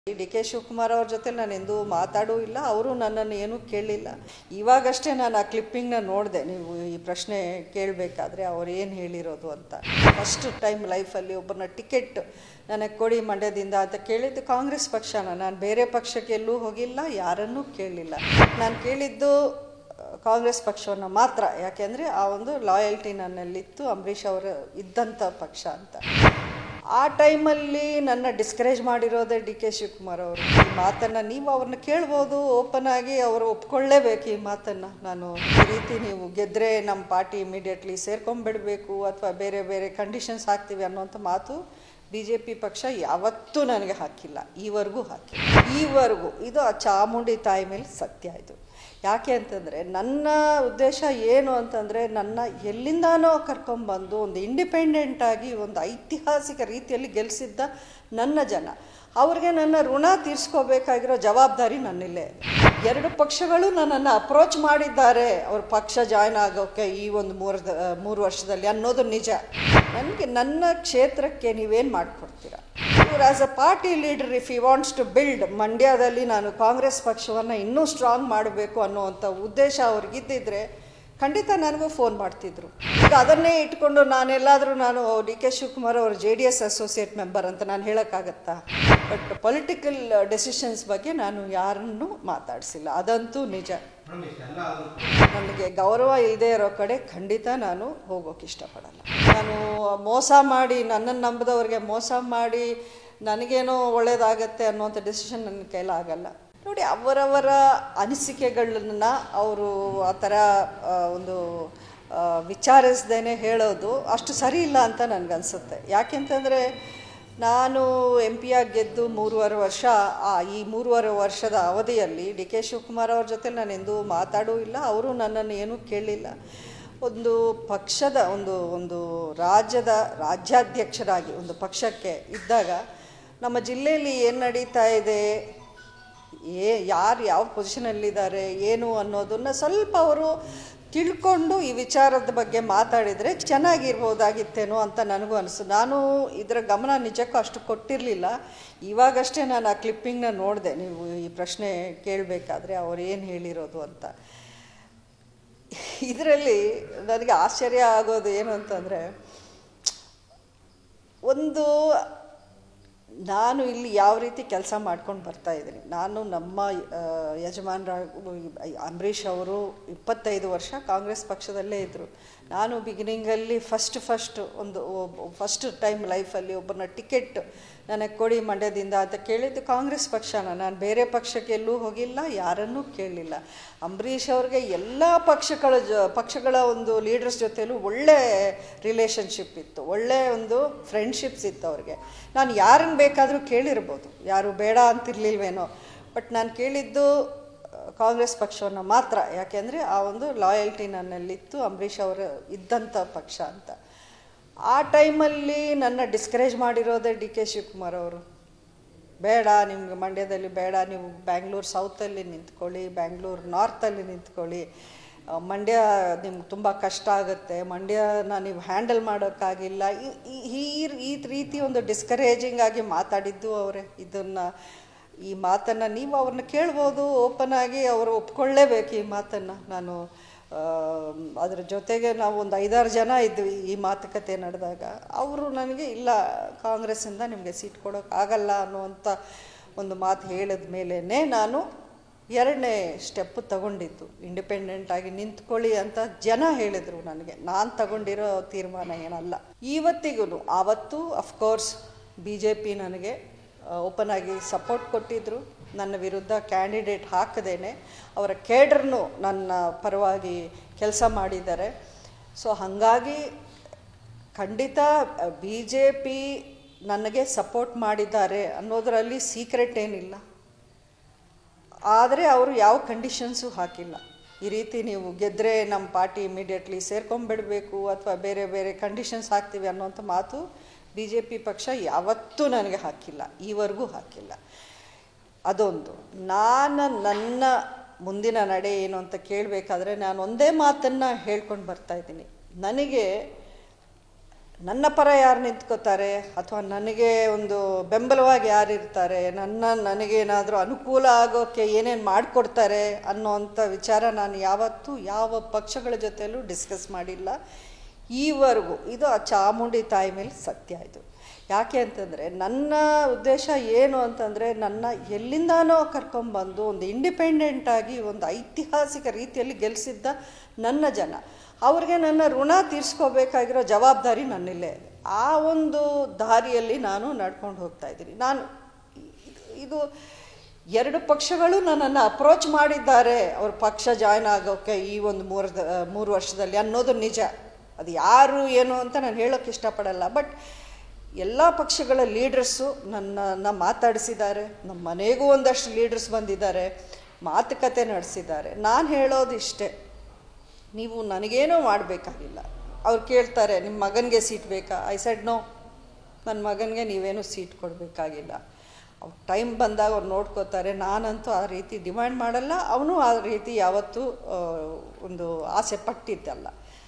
D K Shivakumar ಅವ್ರ ಜೊತೆ ನಾನು ಎಂದೂ ಮಾತಾಡೂ ಇಲ್ಲ ಅವರು ನನ್ನನ್ನು ಏನೂ ಕೇಳಲಿಲ್ಲ ಇವಾಗಷ್ಟೇ ನಾನು ಆ ಕ್ಲಿಪ್ಪಿಂಗ್ನ ನೋಡಿದೆ ನೀವು ಈ ಪ್ರಶ್ನೆ ಕೇಳಬೇಕಾದ್ರೆ ಅವ್ರು ಏನು ಹೇಳಿರೋದು ಅಂತ ಫಸ್ಟ್ ಟೈಮ್ ಲೈಫಲ್ಲಿ ಒಬ್ಬರನ್ನ ಟಿಕೆಟ್ ನನಗೆ ಕೊಡಿ ಮಂಡ್ಯದಿಂದ ಅಂತ ಕೇಳಿದ್ದು ಕಾಂಗ್ರೆಸ್ ಪಕ್ಷನ ನಾನು ಬೇರೆ ಪಕ್ಷಕ್ಕೆ ಎಲ್ಲೂ ಹೋಗಿಲ್ಲ ಯಾರನ್ನೂ ಕೇಳಲಿಲ್ಲ ನಾನು ಕೇಳಿದ್ದು ಕಾಂಗ್ರೆಸ್ ಪಕ್ಷವನ್ನು ಮಾತ್ರ ಯಾಕೆಂದರೆ ಆ ಒಂದು ಲಾಯಲ್ಟಿ ನನ್ನಲ್ಲಿತ್ತು ಅಂಬರೀಷ್ ಅವರು ಇದ್ದಂಥ ಪಕ್ಷ ಅಂತ ಆ ಟೈಮಲ್ಲಿ ನನ್ನ ಡಿಸ್ಕರೇಜ್ ಮಾಡಿರೋದೇ ಡಿ ಕೆ ಶಿವಕುಮಾರ್ ಅವರು ಈ ಮಾತನ್ನು ನೀವು ಅವ್ರನ್ನ ಕೇಳ್ಬೋದು ಓಪನ್ ಆಗಿ ಅವರು ಒಪ್ಕೊಳ್ಳೇಬೇಕು ಈ ಮಾತನ್ನು ನಾನು ಈ ರೀತಿ ನೀವು ಗೆದ್ದರೆ ನಮ್ಮ ಪಾರ್ಟಿ ಇಮಿಡಿಯೇಟ್ಲಿ ಸೇರ್ಕೊಂಡ್ಬಿಡ್ಬೇಕು ಅಥವಾ ಬೇರೆ ಬೇರೆ ಕಂಡೀಷನ್ಸ್ ಹಾಕ್ತೀವಿ ಅನ್ನೋಂಥ ಮಾತು ಬಿ ಜೆ ಪಿ ಪಕ್ಷ ಯಾವತ್ತೂ ನನಗೆ ಹಾಕಿಲ್ಲ ಈವರೆಗೂ ಹಾಕಿಲ್ಲ ಈವರೆಗೂ ಇದು ಆ ಚಾಮುಂಡಿ ತಾಯಿ ಮೇಲೆ ಸತ್ಯ ಇದು ಯಾಕೆ ಅಂತಂದರೆ ನನ್ನ ಉದ್ದೇಶ ಏನು ಅಂತಂದರೆ ನನ್ನ ಎಲ್ಲಿಂದಾನೋ ಕರ್ಕೊಂಬಂದು ಒಂದು ಇಂಡಿಪೆಂಡೆಂಟಾಗಿ ಒಂದು ಐತಿಹಾಸಿಕ ರೀತಿಯಲ್ಲಿ ಗೆಲ್ಲಿಸಿದ್ದ ನನ್ನ ಜನ ಅವ್ರಿಗೆ ನನ್ನ ಋಣ ತೀರಿಸ್ಕೋಬೇಕಾಗಿರೋ ಜವಾಬ್ದಾರಿ ನನ್ನಲ್ಲೇ ಎರಡು ಪಕ್ಷಗಳು ನನ್ನನ್ನು ಅಪ್ರೋಚ್ ಮಾಡಿದ್ದಾರೆ ಅವ್ರ ಪಕ್ಷ ಜಾಯ್ನ್ ಆಗೋಕ್ಕೆ ಈ ಒಂದು ಮೂರು ಮೂರು ವರ್ಷದಲ್ಲಿ ಅನ್ನೋದು ನಿಜ ನನಗೆ ನನ್ನ ಕ್ಷೇತ್ರಕ್ಕೆ ನೀವೇನು ಮಾಡಿಕೊಡ್ತೀರಾ ಇವ್ರು as a party leader if you wants to build ಮಂಡ್ಯದಲ್ಲಿ ನಾನು ಕಾಂಗ್ರೆಸ್ ಪಕ್ಷವನ್ನು ಇನ್ನೂ ಸ್ಟ್ರಾಂಗ್ ಮಾಡಬೇಕು ಅನ್ನುವಂಥ ಉದ್ದೇಶ ಅವ್ರಿಗಿದ್ದಿದ್ರೆ ಖಂಡಿತ ನನಗೂ ಫೋನ್ ಮಾಡ್ತಿದ್ರು ಈಗ ಅದನ್ನೇ ಇಟ್ಕೊಂಡು ನಾನೆಲ್ಲಾದರೂ ನಾನು ಡಿ ಕೆ ಶಿವಕುಮಾರ್ ಅವರು J D S associate member ಅಂತ ನಾನು ಹೇಳೋಕ್ಕಾಗತ್ತಾ ಬಟ್ ಪೊಲಿಟಿಕಲ್ ಡೆಸಿಷನ್ಸ್ ಬಗ್ಗೆ ನಾನು ಯಾರನ್ನೂ ಮಾತಾಡಿಸಿಲ್ಲ ಅದಂತೂ ನಿಜ ನನಗೆ ಗೌರವ ಇಲ್ಲದೆ ಇರೋ ಕಡೆ ಖಂಡಿತ ನಾನು ಹೋಗೋಕೆ ಇಷ್ಟಪಡಲ್ಲ ನಾನು ಮೋಸ ಮಾಡಿ ನನ್ನನ್ನು ನಂಬಿದವ್ರಿಗೆ ಮೋಸ ಮಾಡಿ ನನಗೇನೋ ಒಳ್ಳೇದಾಗತ್ತೆ ಅನ್ನೋಂಥ ಡೆಸಿಷನ್ ನನ್ನ ಕೈಲಾಗಲ್ಲ ನೋಡಿ ಅವರವರ ಅನಿಸಿಕೆಗಳನ್ನ ಅವರು ಆ ಥರ ಆ, ಒಂದು ವಿಚಾರಿಸ್ದೇ ಹೇಳೋದು ಅಷ್ಟು ಸರಿ ಇಲ್ಲ ಅಂತ ನನಗನ್ಸುತ್ತೆ ಯಾಕೆಂತಂದರೆ ನಾನು ಎಂ ಪಿಯಾಗಿ ಗೆದ್ದು ಮೂರುವರೆ ವರ್ಷ ಆ ಈ ಮೂರುವರೆ ವರ್ಷದ ಅವಧಿಯಲ್ಲಿ ಡಿ ಕೆ ಶಿವಕುಮಾರ್ ಅವ್ರ ಜೊತೆ ನಾನು ಎಂದೂ ಮಾತಾಡೂ ಇಲ್ಲ ಅವರು ನನ್ನನ್ನು ಏನೂ ಕೇಳಲಿಲ್ಲ ಒಂದು ಪಕ್ಷದ ಒಂದು ಒಂದು ರಾಜ್ಯದ ರಾಜ್ಯಾಧ್ಯಕ್ಷರಾಗಿ ಒಂದು ಪಕ್ಷಕ್ಕೆ ಇದ್ದಾಗ ನಮ್ಮ ಜಿಲ್ಲೆಯಲ್ಲಿ ಏನು ನಡೀತಾ ಇದೆ ಏ ಯಾರು ಯಾವ ಪೊಸಿಷನಲ್ಲಿದ್ದಾರೆ ಏನು ಅನ್ನೋದನ್ನು ಸ್ವಲ್ಪ ಅವರು ತಿಳ್ಕೊಂಡು ಈ ವಿಚಾರದ ಬಗ್ಗೆ ಮಾತಾಡಿದರೆ ಚೆನ್ನಾಗಿರ್ಬೋದಾಗಿತ್ತೇನೋ ಅಂತ ನನಗೂ ಅನಿಸ್ತು ನಾನು ಇದರ ಗಮನ ನಿಜಕ್ಕೂ ಅಷ್ಟು ಕೊಟ್ಟಿರಲಿಲ್ಲ ಇವಾಗಷ್ಟೇ ನಾನು ಆ ಕ್ಲಿಪ್ಪಿಂಗ್ನ ನೋಡಿದೆ ನೀವು ಈ ಪ್ರಶ್ನೆ ಕೇಳಬೇಕಾದ್ರೆ ಅವ್ರು ಏನು ಹೇಳಿರೋದು ಅಂತ ಇದರಲ್ಲಿ ನನಗೆ ಆಶ್ಚರ್ಯ ಆಗೋದು ಏನು ಅಂತಂದರೆ ಒಂದು ನಾನು ಇಲ್ಲಿ ಯಾವ ರೀತಿ ಕೆಲಸ ಮಾಡ್ಕೊಂಡು ಬರ್ತಾ ಇದ್ದೀನಿ ನಾನು ನಮ್ಮ ಆ, ಯಜಮಾನ್ರ ಅಂಬರೀಷ್ ಅವರು ಇಪ್ಪತ್ತೈದು ವರ್ಷ ಕಾಂಗ್ರೆಸ್ ಪಕ್ಷದಲ್ಲೇ ಇದ್ದರು ನಾನು ಬಿಗಿನಿಂಗಲ್ಲಿ ಫಸ್ಟ್ ಫಸ್ಟ್ ಒಂದು ಫಸ್ಟ್ ಟೈಮ್ ಲೈಫಲ್ಲಿ ಒಬ್ಬರನ್ನ ಟಿಕೆಟ್ ನನಗೆ ಕೊಡಿ ಮಂಡ್ಯದಿಂದ ಅಂತ ಕೇಳಿದ್ದು ಕಾಂಗ್ರೆಸ್ ಪಕ್ಷನ ನಾನು ಬೇರೆ ಪಕ್ಷಕ್ಕೆ ಎಲ್ಲೂ ಹೋಗಿಲ್ಲ ಯಾರನ್ನೂ ಕೇಳಲಿಲ್ಲ ಅಂಬರೀಷ್ ಅವ್ರಿಗೆ ಎಲ್ಲ ಪಕ್ಷಗಳ ಜ ಪಕ್ಷಗಳ ಒಂದು ಲೀಡರ್ಸ್ ಜೊತೆಲೂ ಒಳ್ಳೆ ರಿಲೇಷನ್ಶಿಪ್ ಇತ್ತು ಒಳ್ಳೆ ಒಂದು ಫ್ರೆಂಡ್ಶಿಪ್ಸ್ ಇತ್ತು ಅವ್ರಿಗೆ ನಾನು ಯಾರನ್ನು ಬೇಕಾದರೂ ಕೇಳಿರ್ಬೋದು ಯಾರು ಬೇಡ ಅಂತಿರ್ಲಿಲ್ವೇನೋ ಬಟ್ ನಾನು ಕೇಳಿದ್ದು ಕಾಂಗ್ರೆಸ್ ಪಕ್ಷವನ್ನು ಮಾತ್ರ ಯಾಕೆಂದರೆ ಆ ಒಂದು ಲಾಯಲ್ಟಿ ನನ್ನಲ್ಲಿತ್ತು ಅಂಬರೀಷ್ ಅವರು ಇದ್ದಂಥ ಪಕ್ಷ ಅಂತ ಆ ಟೈಮಲ್ಲಿ ನನ್ನ ಡಿಸ್ಕರೇಜ್ ಮಾಡಿರೋದೇ ಡಿ ಕೆ ಶಿವಕುಮಾರ್ ಅವರು ಬೇಡ ನಿಮ್ಗೆ ಮಂಡ್ಯದಲ್ಲಿ ಬೇಡ ನೀವು ಬ್ಯಾಂಗ್ಳೂರು ಸೌತಲ್ಲಿ ನಿಂತ್ಕೊಳ್ಳಿ ಬ್ಯಾಂಗ್ಳೂರು ನಾರ್ತಲ್ಲಿ ನಿಂತ್ಕೊಳ್ಳಿ ಆ, ಮಂಡ್ಯ ನಿಮ್ಗೆ ತುಂಬ ಕಷ್ಟ ಆಗುತ್ತೆ ಮಂಡ್ಯನ ನೀವು ಹ್ಯಾಂಡಲ್ ಮಾಡೋಕ್ಕಾಗಿಲ್ಲ ಈ- ಈ- ಈ ಈ ರೀತಿ ಒಂದು ಡಿಸ್ಕರೇಜಿಂಗ್ ಆಗಿ ಮಾತಾಡಿದ್ದು ಅವರೇ ಇದನ್ನು ಈ ಮಾತನ್ನು ನೀವು ಅವ್ರನ್ನ ಕೇಳ್ಬೋದು ಓಪನ್ ಆಗಿ ಅವರು ಒಪ್ಕೊಳ್ಳೇಬೇಕು ಈ ಮಾತನ್ನು ನಾನು ಆ, ಅದ್ರ ಜೊತೆಗೆ ನಾವು ಒಂದು ಐದಾರು ಜನ ಇದ್ವಿ ಈ ಮಾತುಕತೆ ನಡೆದಾಗ ಅವರು ನನಗೆ ಇಲ್ಲ ಕಾಂಗ್ರೆಸ್ಸಿಂದ ನಿಮಗೆ ಸೀಟ್ ಕೊಡೋಕ್ಕಾಗಲ್ಲ ಅನ್ನುವಂಥ ಒಂದು ಮಾತು ಹೇಳಿದ ಮೇಲೇ ನಾನು ಎರಡನೇ ಸ್ಟೆಪ್ ತಗೊಂಡಿದ್ದು ಇಂಡಿಪೆಂಡೆಂಟ್ ಆಗಿ ನಿಂತ್ಕೊಳ್ಳಿ ಅಂತ ಜನ ಹೇಳಿದರು ನನಗೆ ನಾನು ತಗೊಂಡಿರೋ ತೀರ್ಮಾನ ಏನಲ್ಲ ಇವತ್ತಿಗೂ ಆವತ್ತು ಅಫ್ಕೋರ್ಸ್ ಬಿ ಜೆ ಪಿ ನನಗೆ ಓಪನ್ ಆಗಿ ಸಪೋರ್ಟ್ ಕೊಟ್ಟಿದ್ದರು ನನ್ನ ವಿರುದ್ಧ ಕ್ಯಾಂಡಿಡೇಟ್ ಹಾಕದೇನೆ ಅವರ ಕೇಡ್ರನ್ನು ನನ್ನ ಪರವಾಗಿ ಕೆಲಸ ಮಾಡಿದ್ದಾರೆ ಸೊ ಹಾಗಾಗಿ ಖಂಡಿತ ಬಿ ಜೆ ಪಿ ನನಗೆ ಸಪೋರ್ಟ್ ಮಾಡಿದ್ದಾರೆ ಅನ್ನೋದರಲ್ಲಿ ಸೀಕ್ರೆಟ್ ಏನಿಲ್ಲ ಆದರೆ ಅವರು ಯಾವ ಕಂಡೀಷನ್ಸು ಹಾಕಿಲ್ಲ ಈ ರೀತಿ ನೀವು ಗೆದ್ದರೆ ನಮ್ಮ ಪಾರ್ಟಿ ಇಮಿಡಿಯೇಟ್ಲಿ ಸೇರ್ಕೊಂಡ್ಬಿಡಬೇಕು ಅಥವಾ ಬೇರೆ ಬೇರೆ ಕಂಡೀಷನ್ಸ್ ಹಾಕ್ತೀವಿ ಅನ್ನೋಂಥ ಮಾತು ಬಿ ಜೆ ಪಿ ಪಕ್ಷ ಯಾವತ್ತೂ ನನಗೆ ಹಾಕಿಲ್ಲ ಈವರೆಗೂ ಹಾಕಿಲ್ಲ ಅದೊಂದು ನಾನು ನನ್ನ ಮುಂದಿನ ನಡೆ ಏನು ಅಂತ ಕೇಳಬೇಕಾದ್ರೆ ನಾನು ಒಂದೇ ಮಾತನ್ನು ಹೇಳ್ಕೊಂಡು ಬರ್ತಾ ಇದ್ದೀನಿ ನನಗೆ ನನ್ನ ಪರ ಯಾರು ನಿಂತ್ಕೋತಾರೆ ಅಥವಾ ನನಗೆ ಒಂದು ಬೆಂಬಲವಾಗಿ ಯಾರು ಇರ್ತಾರೆ ನನ್ನ ನನಗೇನಾದರೂ ಅನುಕೂಲ ಆಗೋಕ್ಕೆ ಏನೇನು ಮಾಡಿಕೊಡ್ತಾರೆ ಅನ್ನೋವಂಥ ವಿಚಾರ ನಾನು ಯಾವತ್ತೂ ಯಾವ ಪಕ್ಷಗಳ ಜೊತೆಯಲ್ಲೂ ಡಿಸ್ಕಸ್ ಮಾಡಿಲ್ಲ ಈವರೆಗೂ ಇದು ಆ ಚಾಮುಂಡಿ ತಾಯಿ ಮೇಲೆ ಸತ್ಯ ಇದು ಯಾಕೆ ಅಂತಂದರೆ ನನ್ನ ಉದ್ದೇಶ ಏನು ಅಂತಂದರೆ ನನ್ನ ಎಲ್ಲಿಂದಾನೋ ಕರ್ಕೊಂಬಂದು ಒಂದು ಇಂಡಿಪೆಂಡೆಂಟಾಗಿ ಒಂದು ಐತಿಹಾಸಿಕ ರೀತಿಯಲ್ಲಿ ಗೆಲ್ಲಿಸಿದ್ದ ನನ್ನ ಜನ ಅವ್ರಿಗೆ ನನ್ನ ಋಣ ತೀರಿಸ್ಕೋಬೇಕಾಗಿರೋ ಜವಾಬ್ದಾರಿ ನನ್ನಲ್ಲೇ ಇದೆ ಆ ಒಂದು ದಾರಿಯಲ್ಲಿ ನಾನು ನಡ್ಕೊಂಡು ಹೋಗ್ತಾ ಇದ್ದೀನಿ ನಾನು ಇದು- ಇದು ಎರಡು ಪಕ್ಷಗಳು ನನ್ನನ್ನು ಅಪ್ರೋಚ್ ಮಾಡಿದ್ದಾರೆ ಅವ್ರ ಪಕ್ಷ ಜಾಯ್ನ್ ಆಗೋಕ್ಕೆ ಈ ಒಂದು ಮೂರು ಮೂರು ವರ್ಷದಲ್ಲಿ ಅನ್ನೋದು ನಿಜ ಅದು ಯಾರು ಏನು ಅಂತ ನಾನು ಹೇಳೋಕ್ಕೆ ಇಷ್ಟಪಡಲ್ಲ ಬಟ್ ಎಲ್ಲ ಪಕ್ಷಗಳ ಲೀಡರ್ಸು ನನ್ನನ್ನು ಮಾತಾಡಿಸಿದ್ದಾರೆ ನಮ್ಮ ಮನೆಗೂ ಒಂದಷ್ಟು ಲೀಡರ್ಸ್ ಬಂದಿದ್ದಾರೆ ಮಾತುಕತೆ ನಡೆಸಿದ್ದಾರೆ ನಾನು ಹೇಳೋದು ಇಷ್ಟೇ ನೀವು ನನಗೇನೂ ಮಾಡಬೇಕಾಗಿಲ್ಲ ಅವ್ರು ಕೇಳ್ತಾರೆ ನಿಮ್ಮ ಮಗನಿಗೆ ಸೀಟ್ ಬೇಕಾ ಐ ಸೆಡ್ ನೋ ನನ್ನ ಮಗನಿಗೆ ನೀವೇನು ಸೀಟ್ ಕೊಡಬೇಕಾಗಿಲ್ಲ ಅವ್ರು ಟೈಮ್ ಬಂದಾಗ ಅವ್ರು ನೋಡ್ಕೋತಾರೆ ನಾನಂತೂ ಆ ರೀತಿ ಡಿಮ್ಯಾಂಡ್ ಮಾಡಲ್ಲ ಅವನು ಆ ರೀತಿ ಯಾವತ್ತೂ ಆ, ಒಂದು ಆಸೆ ಪಟ್ಟಿದ್ದಲ್ಲ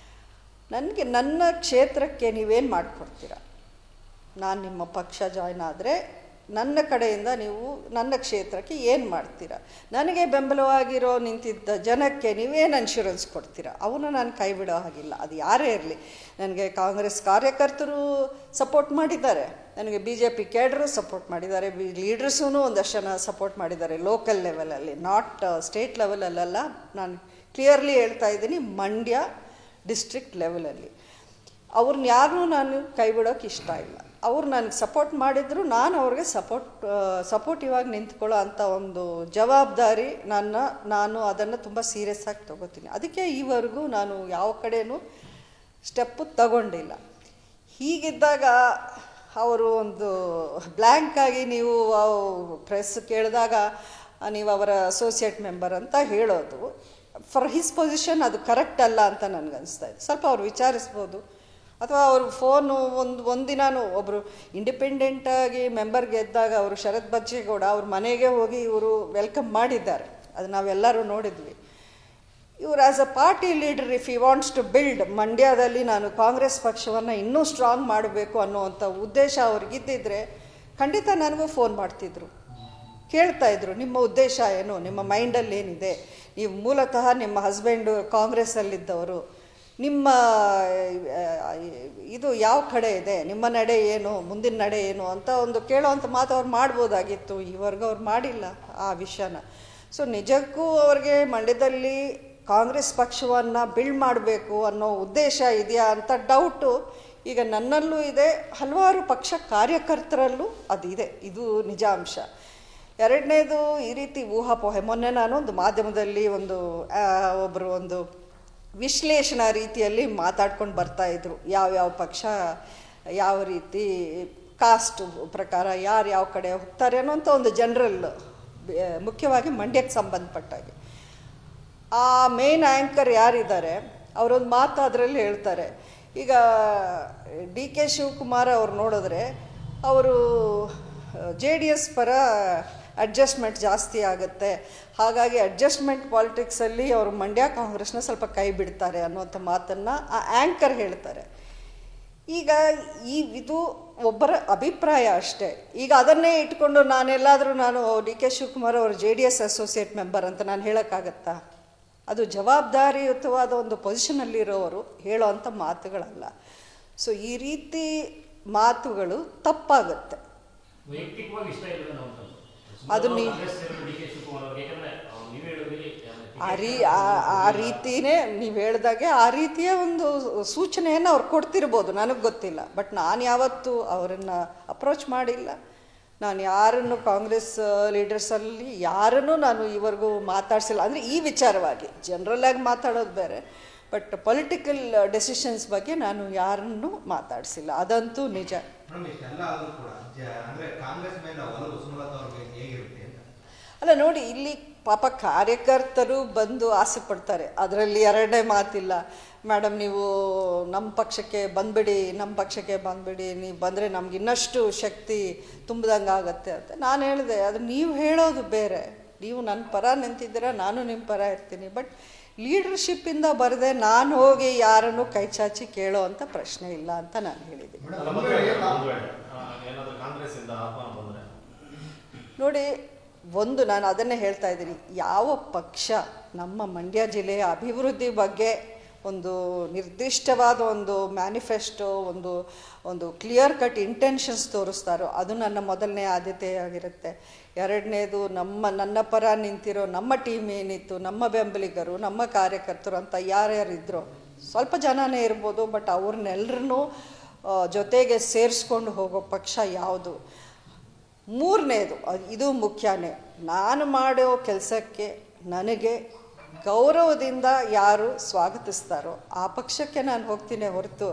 ನನಗೆ ನನ್ನ ಕ್ಷೇತ್ರಕ್ಕೆ ನೀವೇನು ಮಾಡಿಕೊಡ್ತೀರ ನಾನು ನಿಮ್ಮ ಪಕ್ಷ ಜಾಯ್ನ್ ಆದರೆ ನನ್ನ ಕಡೆಯಿಂದ ನೀವು ನನ್ನ ಕ್ಷೇತ್ರಕ್ಕೆ ಏನು ಮಾಡ್ತೀರಾ ನನಗೆ ಬೆಂಬಲವಾಗಿರೋ ನಿಂತಿದ್ದ ಜನಕ್ಕೆ ನೀವೇನು ಇನ್ಶೂರೆನ್ಸ್ ಕೊಡ್ತೀರಾ ಅವನು ನಾನು ಕೈ ಬಿಡೋ ಹಾಗಿಲ್ಲ ಅದು ಯಾರೇ ಇರಲಿ ನನಗೆ ಕಾಂಗ್ರೆಸ್ ಕಾರ್ಯಕರ್ತರು ಸಪೋರ್ಟ್ ಮಾಡಿದ್ದಾರೆ ನನಗೆ B J P cadre support ಮಾಡಿದ್ದಾರೆ ಬಿ ಲೀಡರ್ಸೂ ಒಂದಷ್ಟು ಜನ ಸಪೋರ್ಟ್ ಮಾಡಿದ್ದಾರೆ ಲೋಕಲ್ ಲೆವೆಲಲ್ಲಿ ನಾಟ್ ಸ್ಟೇಟ್ ಲೆವೆಲಲ್ಲ ನಾನು ಕ್ಲಿಯರ್ಲಿ ಹೇಳ್ತಾ ಇದ್ದೀನಿ ಮಂಡ್ಯ ಡಿಸ್ಟ್ರಿಕ್ಟ್ ಲೆವೆಲಲ್ಲಿ ಅವ್ರನ್ನ ಯಾರನ್ನೂ ನಾನು ಕೈ ಬಿಡೋಕೆ ಇಷ್ಟ ಇಲ್ಲ ಅವ್ರು ನನಗೆ ಸಪೋರ್ಟ್ ಮಾಡಿದ್ರು ನಾನು ಅವ್ರಿಗೆ ಸಪೋರ್ಟ್ ಸಪೋರ್ಟಿವ್ ಆಗಿ ನಿಂತ್ಕೊಳ್ಳೋ ಅಂಥ ಒಂದು ಜವಾಬ್ದಾರಿ ನನ್ನ ನಾನು ಅದನ್ನು ತುಂಬ ಸೀರಿಯಸ್ ಆಗಿ ತೊಗೋತೀನಿ ಅದಕ್ಕೆ ಈವರೆಗೂ ನಾನು ಯಾವ ಕಡೆನೂ ಸ್ಟೆಪ್ಪು ತಗೊಂಡಿಲ್ಲ ಹೀಗಿದ್ದಾಗ ಅವರು ಒಂದು ಬ್ಲ್ಯಾಂಕ್ ಆಗಿ ನೀವು ಪ್ರೆಸ್ ಕೇಳಿದಾಗ ನೀವು ಅವರ ಅಸೋಸಿಯೇಟ್ ಮೆಂಬರ್ ಅಂತ ಹೇಳೋದು ಫಾರ್ ಹಿಸ್ ಪೊಸಿಷನ್ ಅದು ಕರೆಕ್ಟ್ ಅಲ್ಲ ಅಂತ ನನಗನ್ನಿಸ್ತಾ ಇದೆ ಸ್ವಲ್ಪ ಅವ್ರು ವಿಚಾರಿಸ್ಬೋದು ಅಥವಾ ಅವ್ರ ಫೋನು ಒಂದು ಒಂದಿನಾನು ಒಬ್ಬರು ಇಂಡಿಪೆಂಡೆಂಟಾಗಿ ಮೆಂಬರ್ ಗೆದ್ದಾಗ ಅವರು ಶರತ್ ಬಚ್ಚೇಗೌಡ ಅವ್ರ ಮನೆಗೆ ಹೋಗಿ ಇವರು ವೆಲ್ಕಮ್ ಮಾಡಿದ್ದಾರೆ ಅದು ನಾವೆಲ್ಲರೂ ನೋಡಿದ್ವಿ ಇವರು as a party leader if you wants to build ಮಂಡ್ಯದಲ್ಲಿ ನಾನು ಕಾಂಗ್ರೆಸ್ ಪಕ್ಷವನ್ನು ಇನ್ನೂ ಸ್ಟ್ರಾಂಗ್ ಮಾಡಬೇಕು ಅನ್ನುವಂಥ ಉದ್ದೇಶ ಅವ್ರಿಗಿದ್ದಿದ್ರೆ ಖಂಡಿತ ನನಗೂ ಫೋನ್ ಮಾಡ್ತಿದ್ರು ಕೇಳ್ತಾ ಇದ್ರು ನಿಮ್ಮ ಉದ್ದೇಶ ಏನು ನಿಮ್ಮ ಮೈಂಡಲ್ಲಿ ಏನಿದೆ ನೀವು ಮೂಲತಃ ನಿಮ್ಮ ಹಸ್ಬೆಂಡು ಕಾಂಗ್ರೆಸ್ಸಲ್ಲಿದ್ದವರು ನಿಮ್ಮ ಆ, ಇದು ಯಾವ ಕಡೆ ಇದೆ ನಿಮ್ಮ ನಡೆ ಏನು ಮುಂದಿನ ನಡೆ ಏನು ಅಂತ ಒಂದು ಕೇಳೋವಂಥ ಮಾತು ಅವ್ರು ಮಾಡ್ಬೋದಾಗಿತ್ತು ಈವರೆಗೂ ಅವ್ರು ಮಾಡಿಲ್ಲ ಆ ವಿಷಯನ ಸೊ ನಿಜಕ್ಕೂ ಅವ್ರಿಗೆ ಮಂಡ್ಯದಲ್ಲಿ ಕಾಂಗ್ರೆಸ್ ಪಕ್ಷವನ್ನು ಬಿಲ್ಡ್ ಮಾಡಬೇಕು ಅನ್ನೋ ಉದ್ದೇಶ ಇದೆಯಾ ಅಂತ ಡೌಟು ಈಗ ನನ್ನಲ್ಲೂ ಇದೆ ಹಲವಾರು ಪಕ್ಷ ಕಾರ್ಯಕರ್ತರಲ್ಲೂ ಅದಿದೆ ಇದು ನಿಜಾಂಶ ಎರಡನೇದು ಈ ರೀತಿ ಊಹಾಪೋಹೆ ಮೊನ್ನೆ ನಾನು ಒಂದು ಮಾಧ್ಯಮದಲ್ಲಿ ಒಂದು ಆ, ಒಬ್ಬರು ಒಂದು ವಿಶ್ಲೇಷಣಾ ರೀತಿಯಲ್ಲಿ ಮಾತಾಡ್ಕೊಂಡು ಬರ್ತಾ ಇದ್ರು ಯಾವ್ಯಾವ ಪಕ್ಷ ಯಾವ ರೀತಿ ಕಾಸ್ಟ್ ಪ್ರಕಾರ ಯಾರು ಯಾವ ಕಡೆ ಹೋಗ್ತಾರೆ ಅನ್ನೋಂಥ ಒಂದು ಜನರಲ್ ಮುಖ್ಯವಾಗಿ ಮಂಡ್ಯಕ್ಕೆ ಸಂಬಂಧಪಟ್ಟಾಗೆ ಆ ಮೇನ್ ಆ್ಯಂಕರ್ ಯಾರಿದ್ದಾರೆ ಅವರೊಂದು ಮಾತು ಅದರಲ್ಲಿ ಹೇಳ್ತಾರೆ ಈಗ ಡಿ ಕೆ ಶಿವಕುಮಾರ್ ಅವ್ರು ನೋಡಿದ್ರೆ ಅವರು ಜೆ ಡಿ ಎಸ್ ಪರ ಅಡ್ಜಸ್ಟ್ಮೆಂಟ್ ಜಾಸ್ತಿ ಆಗುತ್ತೆ ಹಾಗಾಗಿ ಅಡ್ಜಸ್ಟ್ಮೆಂಟ್ ಪಾಲಿಟಿಕ್ಸಲ್ಲಿ ಅವರು ಮಂಡ್ಯ ಕಾಂಗ್ರೆಸ್ನ ಸ್ವಲ್ಪ ಕೈ ಬಿಡ್ತಾರೆ ಅನ್ನೋಂಥ ಮಾತನ್ನು ಆ ಆ್ಯಂಕರ್ ಹೇಳ್ತಾರೆ ಈಗ ಈ ಇದು ಒಬ್ಬರ ಅಭಿಪ್ರಾಯ ಅಷ್ಟೇ ಈಗ ಅದನ್ನೇ ಇಟ್ಕೊಂಡು ನಾನೆಲ್ಲಾದರೂ ನಾನು ಡಿ ಕೆ ಶಿವಕುಮಾರ್ ಅವರು J D S associate member ಅಂತ ನಾನು ಹೇಳೋಕ್ಕಾಗತ್ತಾ ಅದು ಜವಾಬ್ದಾರಿಯುತವಾದ ಒಂದು ಪೊಸಿಷನಲ್ಲಿರೋರು ಹೇಳೋ ಅಂಥ ಮಾತುಗಳಲ್ಲ ಸೊ ಈ ರೀತಿ ಮಾತುಗಳು ತಪ್ಪಾಗುತ್ತೆ ವೈಯಕ್ತಿಕವಾಗಿ ಇಷ್ಟ ಇಲ್ಲ ನಾವು ಅದು ನೀ- ಡಿ ಕೆ ಶಿವಕುಮಾರ್ ಅವ್ರಿಗೆ ಯಾಕಂದ್ರೆ ಅವ್ರು ನೀವೇ ಹೇಳಿದ್ರಿ ಆ ರೀ ಆ- ಆ ರೀತಿನೇ ನೀವು ಹೇಳ್ದಾಗೆ ಆ ರೀತಿಯ ಒಂದು ಸೂಚನೆಯನ್ನು ಅವ್ರು ಕೊಡ್ತಿರ್ಬೋದು ನನಗೆ ಗೊತ್ತಿಲ್ಲ ಬಟ್ ನಾನು ಯಾವತ್ತೂ ಅವರನ್ನು ಅಪ್ರೋಚ್ ಮಾಡಿಲ್ಲ ನಾನು ಯಾರನ್ನು ಕಾಂಗ್ರೆಸ್ ಲೀಡರ್ಸಲ್ಲಿ ಯಾರನ್ನೂ ನಾನು ಈವರೆಗೂ ಮಾತಾಡ್ಸಿಲ್ಲ ಅಂದರೆ ಈ ವಿಚಾರವಾಗಿ ಜನರಲ್ಲಾಗಿ ಮಾತಾಡೋದು ಬೇರೆ ಬಟ್ ಪೊಲಿಟಿಕಲ್ ಡೆಸಿಷನ್ಸ್ ಬಗ್ಗೆ ನಾನು ಯಾರನ್ನೂ ಮಾತಾಡಿಸಿಲ್ಲ ಅದಂತೂ ನಿಜ ಮೇಡಮ್ ಇಷ್ಟೆಲ್ಲ ಆದ್ರೂ ಕೂಡ ಜ- ಅಂದ್ರೆ ಕಾಂಗ್ರೆಸ್ ಮೇಲೆ ಒಲವು ಸುಮಲತಾ ಅವ್ರಿಗೆ ಹೇಗಿರುತ್ತೆ ಅಂತ ಅಲ್ಲ ನೋಡಿ ಇಲ್ಲಿ ಪಾಪ ಕಾರ್ಯಕರ್ತರು ಬಂದು ಆಸೆ ಪಡ್ತಾರೆ ಅದರಲ್ಲಿ ಎರಡನೇ ಮಾತಿಲ್ಲ ಮೇಡಮ್ ನೀವು ನಮ್ಮ ಪಕ್ಷಕ್ಕೆ ಬಂದ್ಬಿಡಿ ನಮ್ಮ ಪಕ್ಷಕ್ಕೆ ಬಂದ್ಬಿಡಿ ನೀವು ಬಂದರೆ ನಮ್ಗೆ ಇನ್ನಷ್ಟು ಶಕ್ತಿ ತುಂಬ್ದಂಗೆ ಆಗತ್ತೆ ಅಂತ ನಾನು ಹೇಳಿದೆ ಅದು ನೀವು ಹೇಳೋದು ಬೇರೆ ನೀವು ನನ್ನ ಪರ ನಿಂತಿದ್ದೀರ ನಾನು ನಿಮ್ಮ ಪರ ಇರ್ತೀನಿ ಬಟ್ ಲೀಡರ್ಶಿಪ್ಪಿಂದ ಬರದೆ ನಾನು ಹೋಗಿ ಯಾರನ್ನು ಕೈ ಚಾಚಿ ಕೇಳೋ ಅಂತ ಪ್ರಶ್ನೆ ಇಲ್ಲ ಅಂತ ನಾನು ಹೇಳಿದ್ದೀನಿ ಅಲ್ಲ, ಒಂದು ವೇಳೆ ಒಂದು ವೇಳೆ ಆ, ಏನಾದ್ರೂ ಕಾಂಗ್ರೆಸ್ ಇಂದ ಆಹ್ವಾನ ಬಂದ್ರೆ ನೋಡಿ ಒಂದು ನಾನು ಅದನ್ನೇ ಹೇಳ್ತಾ ಇದ್ದೀನಿ ಯಾವ ಪಕ್ಷ ನಮ್ಮ ಮಂಡ್ಯ ಜಿಲ್ಲೆಯ ಅಭಿವೃದ್ಧಿ ಬಗ್ಗೆ ಒಂದು ನಿರ್ದಿಷ್ಟವಾದ ಒಂದು ಮ್ಯಾನಿಫೆಸ್ಟೋ ಒಂದು ಒಂದು ಕ್ಲಿಯರ್ ಕಟ್ ಇಂಟೆನ್ಷನ್ಸ್ ತೋರಿಸ್ತಾರೋ ಅದು ನನ್ನ ಮೊದಲನೇ ಆದ್ಯತೆಯಾಗಿರುತ್ತೆ ಎರಡನೇದು ನಮ್ಮ ನನ್ನ ಪರ ನಿಂತಿರೋ ನಮ್ಮ ಟೀಮ್ ಏನಿತ್ತು ನಮ್ಮ ಬೆಂಬಲಿಗರು ನಮ್ಮ ಕಾರ್ಯಕರ್ತರು ಅಂತ ಯಾರ್ಯಾರಿದ್ರೋ ಸ್ವಲ್ಪ ಜನನೇ ಇರ್ಬೋದು ಬಟ್ ಅವ್ರನ್ನೆಲ್ಲರನ್ನೂ ಜೊತೆಗೆ ಸೇರಿಸ್ಕೊಂಡು ಹೋಗೋ ಪಕ್ಷ ಯಾವುದು ಮೂರನೇದು ಅದು ಇದು ಮುಖ್ಯನೇ ನಾನು ಮಾಡೋ ಕೆಲಸಕ್ಕೆ ನನಗೆ ಗೌರವದಿಂದ ಯಾರು ಸ್ವಾಗತಿಸ್ತಾರೋ ಆ ಪಕ್ಷಕ್ಕೆ ನಾನು ಹೋಗ್ತೀನಿ ಹೊರತು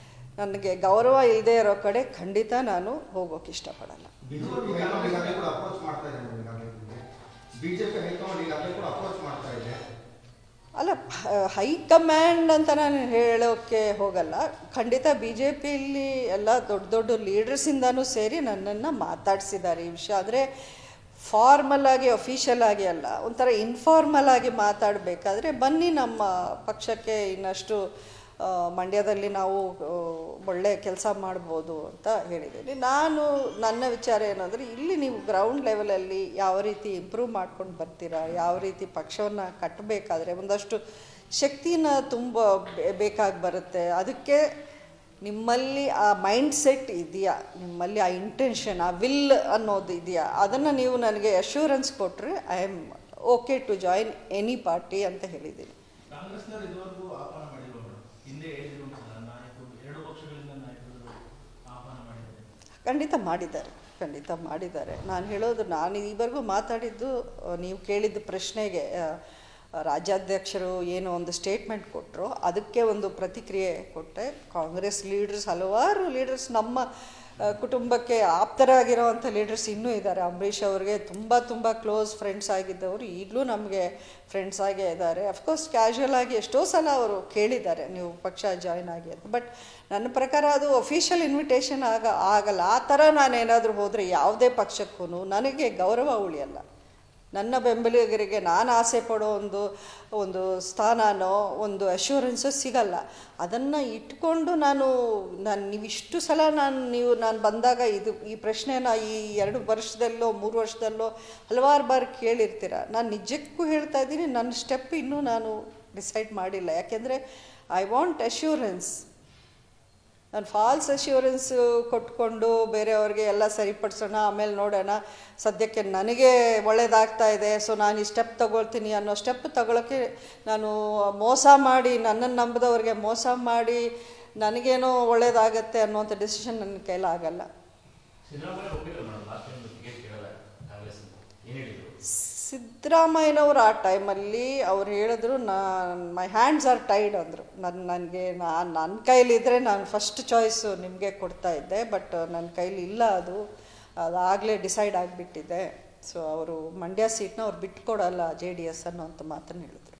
ನನಗೆ ಗೌರವ ಇಲ್ಲದೆ ಇರೋ ಕಡೆ ಖಂಡಿತ ನಾನು ಹೋಗೋಕೆ ಇಷ್ಟಪಡಲ್ಲ ಬಿಜೆಪಿ ಹೈಕಮಾಂಡ್ ಈಗಾಗಲೇ ಕೂಡ ಅಪ್ರೋಚ್ ಮಾಡ್ತಾ ಇದೆ ಮೇಡಮ್ ಈಗಾಗಲೇ ಬಿಜೆಪಿ ಹೈಕಮಾಂಡ್ ಈಗಾಗಲೇ ಕೂಡ ಅಪ್ರೋಚ್ ಮಾಡ್ತಾ ಇದೆ ಅಲ್ಲ ಹ- ಹೈಕಮಾಂಡ್ ಅಂತ ನಾನು ಹೇಳೋಕ್ಕೆ ಹೋಗಲ್ಲ ಖಂಡಿತ ಬಿ ಜೆ ಪಿಯಲ್ಲಿ ಎಲ್ಲ ದೊಡ್ಡ ದೊಡ್ಡ ಲೀಡರ್ಸಿಂದನೂ ಸೇರಿ ನನ್ನನ್ನು ಮಾತಾಡಿಸಿದ್ದಾರೆ ಈ ವಿಷಯ ಆದರೆ ಫಾರ್ಮಲ್ ಆಗಿ ಅಫಿಷಿಯಲ್ ಆಗಿ ಅಲ್ಲ ಒಂಥರ ಇನ್ಫಾರ್ಮಲ್ ಆಗಿ ಮಾತಾಡಬೇಕಾದ್ರೆ ಬನ್ನಿ ನಮ್ಮ ಪಕ್ಷಕ್ಕೆ ಇನ್ನಷ್ಟು ಆ, ಮಂಡ್ಯದಲ್ಲಿ ನಾವು ಆ, ಒಳ್ಳೆ ಕೆಲಸ ಮಾಡ್ಬೋದು ಅಂತ ಹೇಳಿದ್ದೀನಿ ನಾನು ನನ್ನ ವಿಚಾರ ಏನಂದರೆ ಇಲ್ಲಿ ನೀವು ಗ್ರೌಂಡ್ ಲೆವೆಲಲ್ಲಿ ಯಾವ ರೀತಿ ಇಂಪ್ರೂವ್ ಮಾಡ್ಕೊಂಡು ಬರ್ತೀರಾ ಯಾವ ರೀತಿ ಪಕ್ಷವನ್ನು ಕಟ್ಟಬೇಕಾದ್ರೆ ಒಂದಷ್ಟು ಶಕ್ತಿನ ತುಂಬ ಬೇ- ಬೇಕಾಗಿ ಬರುತ್ತೆ ಅದಕ್ಕೆ ನಿಮ್ಮಲ್ಲಿ ಆ ಮೈಂಡ್ ಸೆಟ್ ಇದೆಯಾ ನಿಮ್ಮಲ್ಲಿ ಆ ಇಂಟೆನ್ಷನ್ ಆ ವಿಲ್ ಅನ್ನೋದು ಇದೆಯಾ ಅದನ್ನು ನೀವು ನನಗೆ ಅಶ್ಯೂರೆನ್ಸ್ ಕೊಟ್ಟರೆ I am okay to join any party ಅಂತ ಹೇಳಿದ್ದೀನಿ ಕಾಂಗ್ರೆಸ್ನವರು ಇದುವರೆಗೂ ಆಹ್ವಾನ ಮಾಡಿಲ್ವ ಮೇಡಮ್ ಹಿಂದೆ ಹೇಳಿರುವಂತಹ ನಾಯಕರು ಎರಡು ಪಕ್ಷಗಳಿಂದ ನಾಯಕರು ಆಹ್ವಾನ ಮಾಡಿದ್ದಾರೆ ಖಂಡಿತ ಮಾಡಿದ್ದಾರೆ ಖಂಡಿತ ಮಾಡಿದ್ದಾರೆ ನಾನು ಹೇಳೋದು ನಾನು ಈವರೆಗೂ ಮಾತಾಡಿದ್ದು ಆ, ನೀವು ಕೇಳಿದ ಪ್ರಶ್ನೆಗೆ ಆ, ರಾಜ್ಯಾಧ್ಯಕ್ಷರು ಏನೋ ಒಂದು ಸ್ಟೇಟ್ಮೆಂಟ್ ಕೊಟ್ಟರು ಅದಕ್ಕೆ ಒಂದು ಪ್ರತಿಕ್ರಿಯೆ ಕೊಟ್ಟೆ ಕಾಂಗ್ರೆಸ್ ಲೀಡರ್ಸ್ ಹಲವಾರು ಲೀಡರ್ಸ್ ನಮ್ಮ ಆ, ಕುಟುಂಬಕ್ಕೆ ಆಪ್ತರಾಗಿರೋವಂಥ ಲೀಡರ್ಸ್ ಇನ್ನೂ ಇದ್ದಾರೆ ಅಂಬರೀಷ್ ಅವ್ರಿಗೆ ತುಂಬ ತುಂಬ ಕ್ಲೋಸ್ ಫ್ರೆಂಡ್ಸ್ ಆಗಿದ್ದವರು ಈಗಲೂ ನಮಗೆ ಫ್ರೆಂಡ್ಸ್ ಆಗೇ ಇದ್ದಾರೆ ಅಫ್ಕೋರ್ಸ್ ಕ್ಯಾಶುವಲ್ ಆಗಿ ಎಷ್ಟೋ ಸಲ ಅವರು ಕೇಳಿದ್ದಾರೆ ನೀವು ಪಕ್ಷ ಜಾಯ್ನ್ ಆಗಿ ಅಂತ ಬಟ್ ನನ್ನ ಪ್ರಕಾರ ಅದು ಅಫಿಷಿಯಲ್ ಇನ್ವಿಟೇಷನ್ ಆಗ ಆಗಲ್ಲ ಆ ಥರ ನಾನೇನಾದರೂ ಹೋದರೆ ಯಾವುದೇ ಪಕ್ಷಕ್ಕೂ ನನಗೆ ಗೌರವ ಉಳಿಯಲ್ಲ ನನ್ನ ಬೆಂಬಲಿಗರಿಗೆ ನಾನು ಆಸೆ ಪಡೋ ಒಂದು ಒಂದು ಸ್ಥಾನನೋ ಒಂದು ಅಶ್ಯೂರೆನ್ಸು ಸಿಗಲ್ಲ ಅದನ್ನು ಇಟ್ಕೊಂಡು ನಾನು ನಾನು ನೀವಿಷ್ಟು ಸಲ ನಾನು ನೀವು ನಾನು ಬಂದಾಗ ಇದು ಈ ಪ್ರಶ್ನೆನ ಈ ಎರಡು ವರ್ಷದಲ್ಲೋ ಮೂರು ವರ್ಷದಲ್ಲೋ ಹಲವಾರು ಬಾರಿ ಕೇಳಿರ್ತೀರ ನಾನು ನಿಜಕ್ಕೂ ಹೇಳ್ತಾ ಇದ್ದೀನಿ ನನ್ನ ಸ್ಟೆಪ್ ಇನ್ನೂ ನಾನು ಡಿಸೈಡ್ ಮಾಡಿಲ್ಲ ಯಾಕೆಂದರೆ ಐ ವಾಂಟ್ ಅಶ್ಯೂರೆನ್ಸ್ ನಾನು ಫಾಲ್ಸ್ ಅಶ್ಯೂರೆನ್ಸ್ ಕೊಟ್ಕೊಂಡು ಬೇರೆಯವ್ರಿಗೆ ಎಲ್ಲ ಸರಿಪಡಿಸೋಣ ಆಮೇಲೆ ನೋಡೋಣ ಸದ್ಯಕ್ಕೆ ನನಗೆ ಒಳ್ಳೇದಾಗ್ತಾ ಇದೆ ಸೊ ನಾನು ಈ ಸ್ಟೆಪ್ ತಗೊಳ್ತೀನಿ ಅನ್ನೋ ಸ್ಟೆಪ್ ತಗೊಳ್ಳೋಕ್ಕೆ ನಾನು ಮೋಸ ಮಾಡಿ ನನ್ನನ್ನು ನಂಬಿದವ್ರಿಗೆ ಮೋಸ ಮಾಡಿ ನನಗೇನೋ ಒಳ್ಳೇದಾಗತ್ತೆ ಅನ್ನೋಂಥ ಡಿಸಿಷನ್ ನನ್ನ ಕೈಲಾಗಲ್ಲ ಸಿದ್ದರಾಮಯ್ಯ ಒಪ್ಪಿದ್ರು ಮೇಡಮ್ ಲಾಸ್ಟ್ ಟೈಮ್ ಟಿಕೆಟ್ ಕೇಳಲ್ಲ ಕಾಂಗ್ರೆಸ್ ಏನು ಹೇಳಿದ್ರು ಸಿದ್ದರಾಮಯ್ಯನವರು ಆ ಟೈಮಲ್ಲಿ ಅವ್ರು ಹೇಳಿದ್ರು ನಾನು ಮೈ ಹ್ಯಾಂಡ್ಸ್ ಆರ್ ಟೈಡ್ ಅಂದರು ನನ್ನ ನನಗೆ ನಾನು ನನ್ನ ಕೈಲಿದ್ದರೆ ನಾನು ಫಸ್ಟ್ ಚಾಯ್ಸು ನಿಮಗೆ ಕೊಡ್ತಾ ಇದ್ದೆ ಬಟ್ ನನ್ನ ಕೈಲಿ ಇಲ್ಲ ಅದು ಅದಾಗಲೇ ಡಿಸೈಡ್ ಆಗಿಬಿಟ್ಟಿದೆ ಸೊ ಅವರು ಮಂಡ್ಯ ಸೀಟ್ನ ಅವ್ರು ಬಿಟ್ಕೊಡಲ್ಲ ಜೆ ಡಿ ಎಸ್ ಅನ್ನೋಂಥ ಮಾತನ್ನು ಹೇಳಿದ್ರು